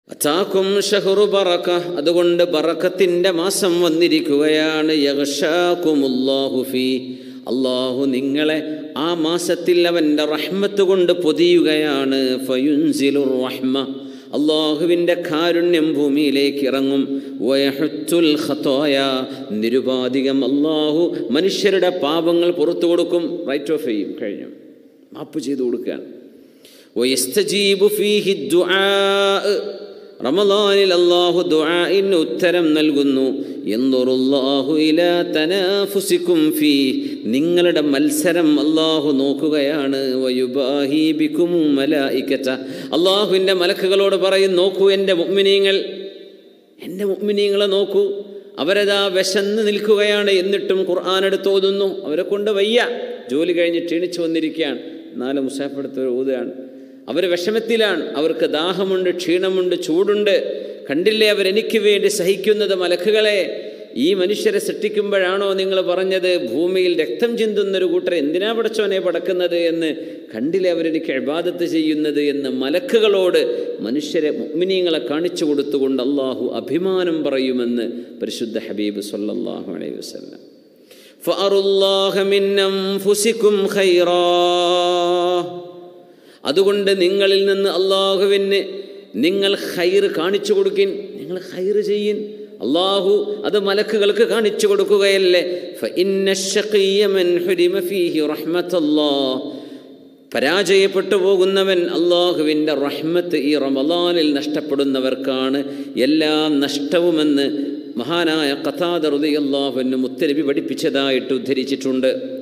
അതാക്കും ഷഹറു ബറക്ക അതുകൊണ്ട് ബറക്കത്തിൻ്റെ മാസം വന്നിരിക്കുകയാണ് യഗ്ഷാക്കുമുല്ലാഹു ഫീ അള്ളാഹു നിങ്ങളെ ആ മാസത്തിൽ അവൻ്റെ റഹ്മത്ത് കൊണ്ട് പൊതിയുകയാണ് ഫയുൻസിലുർ റഹ്മ അള്ളാഹുവിൻ്റെ കാരുണ്യം ഭൂമിയിലേക്ക് ഇറങ്ങും വയഹുത്തുൽ ഖത്തോയ നിരുപാധികം അള്ളാഹു മനുഷ്യരുടെ പാപങ്ങൾ പുറത്തു കൊടുക്കും റൈറ്റ് ഓഫ് ചെയ്യും കഴിഞ്ഞു മാപ്പ് ചെയ്തു കൊടുക്കുകയാണ് വയസ്തജീബു ഫീഹി ദുആ റമദാനിൽ അള്ളാഹു ദുആഇന് ഉത്തരം നൽകുന്നു എന്തൊറുല്ലാഹു ഇല തനാഫുസിക്കും ഫീ നിങ്ങളുടെ മത്സരം അള്ളാഹു നോക്കുകയാണ് വയുബാഹി ബിക്കുമു മലായിക്കച്ച അള്ളാഹുവിൻ്റെ മലക്കുകളോട് പറയും നോക്കൂ എൻ്റെ മുഗ്മിനീങ്ങൾ എൻ്റെ മുഗ്മിനീങ്ങളെ നോക്കൂ അവരതാ വിശന്ന് നിൽക്കുകയാണ് എന്നിട്ടും ഖുർആൻ എടുത്ത് ഓതുന്നു അവരെ കൊണ്ട് വയ്യ ജോലി കഴിഞ്ഞ് ക്ഷീണിച്ചു വന്നിരിക്കുകയാണ് നാല് മുസാഫെടുത്ത് ഓതുകയാണ് അവർ വിഷമത്തിലാണ് അവർക്ക് ദാഹമുണ്ട് ക്ഷീണമുണ്ട് ചൂടുണ്ട് കണ്ടില്ലേ അവരെനിക്ക് വേണ്ടി സഹിക്കുന്നത് മലക്കുകളെ ഈ മനുഷ്യരെ സൃഷ്ടിക്കുമ്പോഴാണോ നിങ്ങൾ പറഞ്ഞത് ഭൂമിയിൽ രക്തം ചിന്തുന്നൊരു കൂട്ടർ എന്തിനാ പടച്ചോനെ പടക്കുന്നത് എന്ന് കണ്ടില്ലേ അവരെനിക്ക് അബാദത്ത് ചെയ്യുന്നത് എന്ന് മലക്കുകളോട് മനുഷ്യരെ മുഗ്മിനീങ്ങളെ കാണിച്ചു കൊടുത്തുകൊണ്ട് അള്ളാഹു അഭിമാനം പറയുമെന്ന് പരിശുദ്ധ ഹബീബ് സല്ലല്ലാഹു അലൈഹി വസല്ലം ഫഅറുല്ലാഹ മിൻ അൻഫുസികും ഖൈറാ അതുകൊണ്ട് നിങ്ങളിൽ നിന്ന് അള്ളാഹുവിന് നിങ്ങൾ ഹൈർ കാണിച്ചു കൊടുക്കിൻ നിങ്ങൾ ഹൈർ ചെയ്യിൻ അള്ളാഹു അത് മലക്കുകൾക്ക് കാണിച്ചു കൊടുക്കുകയല്ലേ പരാജയപ്പെട്ടു പോകുന്നവൻ അള്ളാഹുവിൻ്റെ റഹ്മത്ത് ഈ റമലാനിൽ നഷ്ടപ്പെടുന്നവർക്കാണ് എല്ലാം നഷ്ടവുമെന്ന് മഹാനായ കഥാദറുദി അള്ളാഹുവിന് മുത്തരബി പഠിപ്പിച്ചതായിട്ട് ഉദ്ധരിച്ചിട്ടുണ്ട്